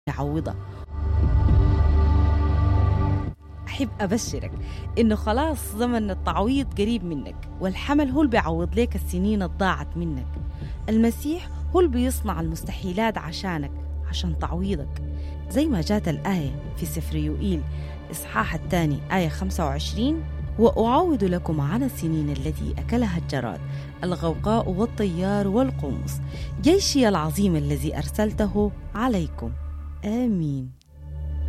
يعوضها أحب أبشرك إنه خلاص زمن التعويض قريب منك والحمل هو اللي بيعوض لك السنين الضاعت منك المسيح هو اللي بيصنع المستحيلات عشانك عشان تعويضك زي ما جات الآية في سفر يوئيل إصحاح الثاني آية 25 وأعوض لكم عن السنين التي أكلها الجراد الغوقاء والطيار والقمص جيشي العظيم الذي أرسلته عليكم آمين